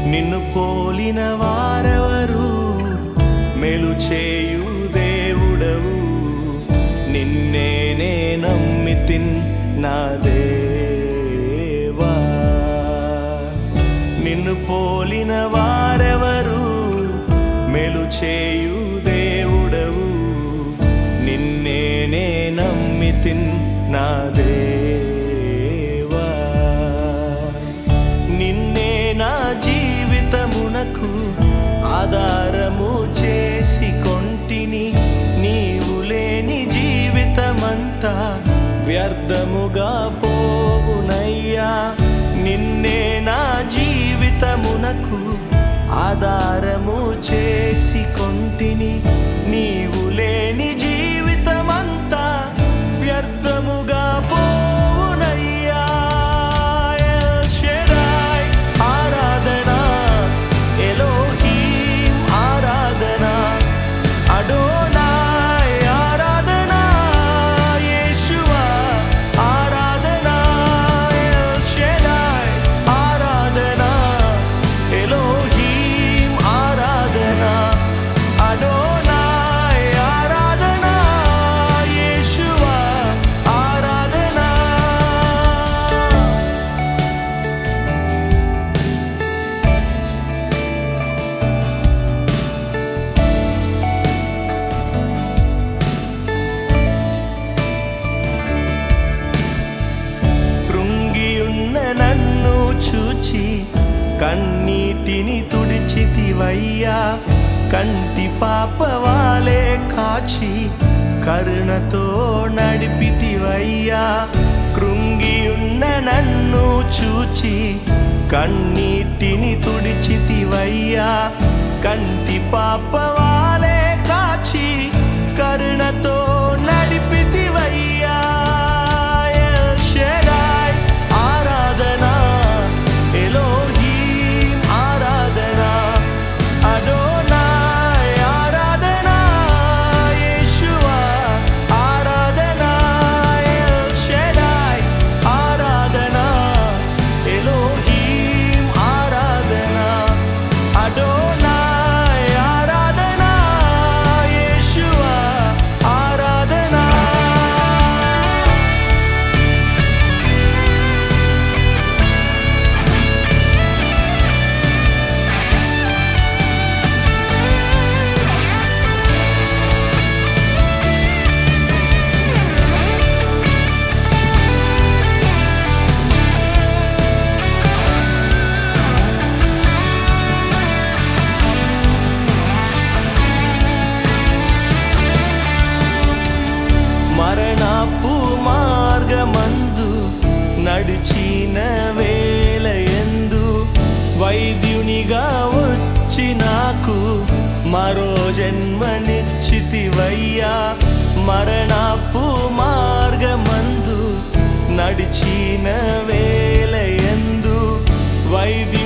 నిన్ను పోలిన వారెవరు మెలు చేయు దేవుడవు నిన్నేనే నమ్మితిన్ నా దేవా నిన్ను పోలిన వారెవరు మెలు చేయు దేవుడవు నిన్నేనే నమ్మితిన్ నా దేవా నిన్నే నా జీవితమునకు ఆధారము చేసి కొంటిని నీవు లేని జీవితమంతా వ్యర్థముగా పోవునయ్యా నిన్నే నా జీవితమునకు ఆధారము చేసి కొంటిని నీవు లేని జీవితమంతా వ్యర్థముగా పోవునయ్యా ఎల్ షెడాయ్ ఆరాధన ఎలోహీం ఆరాధన అడోనాయ్ ఆరాధన యేషువా ఆరాధన ఎల్ షెడాయ్ ఆరాధన ఎలోహీం ఆరాధన అడోనాయ్ ఆరాధన యేషువా ఆరాధన కృంగియున్న నన్ను చూచి కన్నీటిని తుడిచితివయ్యా కంటి పాపవాలే కాచి కరుణతో నడిపితివయ్యా కృంగియున్న నన్ను చూచి కన్నీటిని తుడిచితివయ్యా కంటి పాపవాలే కాచి కరుణతో నడిపితివయ్యా ఎల్ షెడాయ్ ఆరాధన ఎలోహీం ఆరాధన అడోనాయ్ ఆరాధన యేషువా ఆరాధన ఎల్ షెడాయ్ ఆరాధన ఎలోహీం ఆరాధన అడోనాయ్ ఆరాధన యేషువా ఆరాధన మరణపు మార్గమందు నడిచిన వేల ఎందు వైద్యునిగా వచ్చి నాకు మరో జన్మనిచ్చితివయ్యా మరణపు మార్గమందు నడిచిన వేల ఎందు వైద్యు